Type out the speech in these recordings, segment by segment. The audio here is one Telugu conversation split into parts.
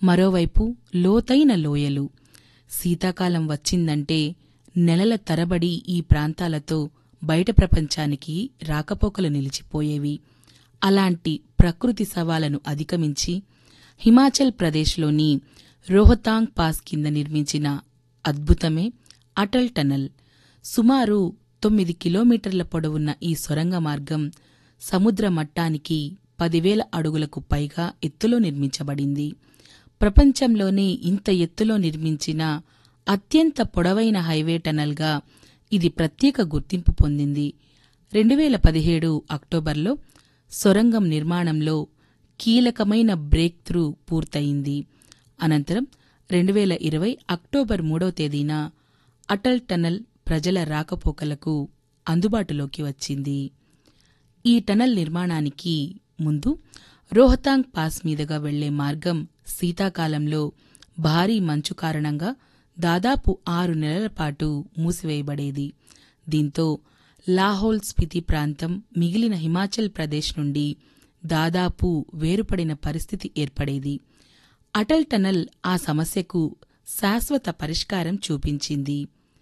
మరోవైపు లోతైన లోయలు శీతాకాలం వచ్చిందంటే నెలల తరబడి ఈ ప్రాంతాలతో బయట ప్రపంచానికి రాకపోకలు నిలిచిపోయేవి అలాంటి ప్రకృతి సవాలను అధిగమించి హిమాచల్ ప్రదేశ్లోని రోహతాంగ్ పాస్ కింద నిర్మించిన అద్భుతమే అటల్ టనల్ సుమారు తొమ్మిది కిలోమీటర్ల పొడవున్న ఈ సొరంగ మార్గం సముద్ర మట్టానికి పదివేల అడుగులకు పైగా ఎత్తులో నిర్మించబడింది ప్రపంచంలోనే ఇంత ఎత్తులో నిర్మించిన అత్యంత పొడవైన హైవే టనల్గా ఇది ప్రత్యేక గుర్తింపు పొందింది రెండు వేల పదిహేడు అక్టోబర్లో సొరంగం నిర్మాణంలో కీలకమైన బ్రేక్ త్రూ పూర్తయింది అనంతరం రెండు వేల ఇరవై అక్టోబర్ మూడవ తేదీన అటల్ టనల్ ప్రజల రాకపోకలకు అందుబాటులోకి వచ్చింది ఈ టనల్ నిర్మాణానికి ముందు రోహతాంగ్ పాస్ మీదుగా వెళ్లే మార్గం శీతాకాలంలో భారీ మంచు కారణంగా దాదాపు ఆరు నెలల పాటు మూసివేయబడేది దీంతో లాహోల్ స్పితి ప్రాంతం మిగిలిన హిమాచల్ ప్రదేశ్ నుండి దాదాపు వేరుపడిన పరిస్థితి ఏర్పడేది అటల్ టనల్ ఆ సమస్యకు శాశ్వత పరిష్కారం చూపించింది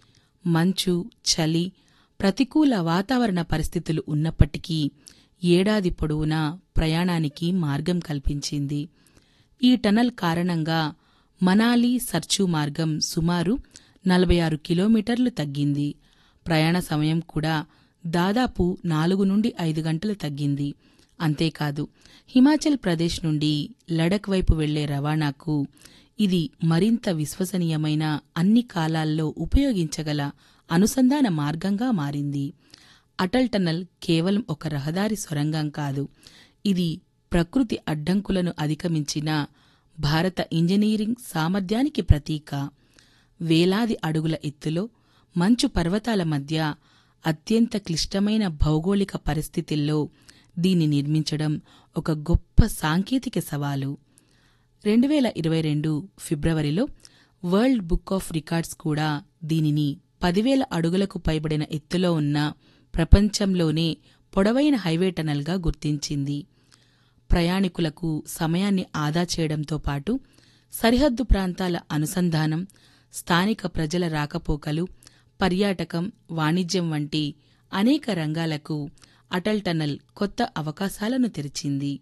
మంచు చలి ప్రతికూల వాతావరణ పరిస్థితులు ఉన్నప్పటికీ ఏడాది పొడవునా ప్రయాణానికి మార్గం కల్పించింది ఈ టనల్ కారణంగా మనాలి సర్చు మార్గం సుమారు నలభై ఆరు కిలోమీటర్లు తగ్గింది ప్రయాణ సమయం కూడా దాదాపు నాలుగు నుండి ఐదు గంటలు తగ్గింది అంతేకాదు హిమాచల్ ప్రదేశ్ నుండి లడక్ వైపు వెళ్లే రవాణాకు ఇది మరింత విశ్వసనీయమైన అన్ని కాలాల్లో ఉపయోగించగల అనుసంధాన మార్గంగా మారింది అటల్ టనల్ కేవలం ఒక రహదారి సొరంగం కాదు ఇది ప్రకృతి అడ్డంకులను అధిగమించిన భారత ఇంజనీరింగ్ సామర్థ్యానికి ప్రతీక వేలాది అడుగుల ఎత్తులో మంచు పర్వతాల మధ్య అత్యంత క్లిష్టమైన భౌగోళిక పరిస్థితుల్లో దీన్ని నిర్మించడం ఒక గొప్ప సాంకేతిక సవాలు రెండు వేల ఇరవై రెండు ఫిబ్రవరిలో వరల్డ్ బుక్ ఆఫ్ రికార్డ్స్ కూడా దీనిని పదివేల అడుగులకు పైబడిన ఎత్తులో ఉన్న ప్రపంచంలోనే పొడవైన హైవే టనల్గా గుర్తించింది ప్రయాణికులకు సమయాన్ని ఆదా చేయడంతో పాటు సరిహద్దు ప్రాంతాల అనుసంధానం స్థానిక ప్రజల రాకపోకలు పర్యాటకం వాణిజ్యం వంటి అనేక రంగాలకు అటల్ టనల్ కొత్త అవకాశాలను తెరిచింది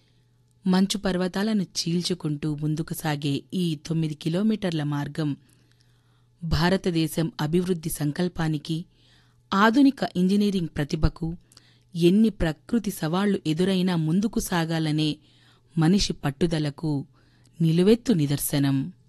మంచు పర్వతాలను చీల్చుకుంటూ ముందుకు సాగే ఈ తొమ్మిది కిలోమీటర్ల మార్గం భారతదేశం అభివృద్ధి సంకల్పానికి ఆధునిక ఇంజనీరింగ్ ప్రతిభకు ఎన్ని ప్రకృతి సవాళ్లు ఎదురైనా ముందుకు సాగాలనే మనిషి పట్టుదలకు నిలువెత్తు నిదర్శనం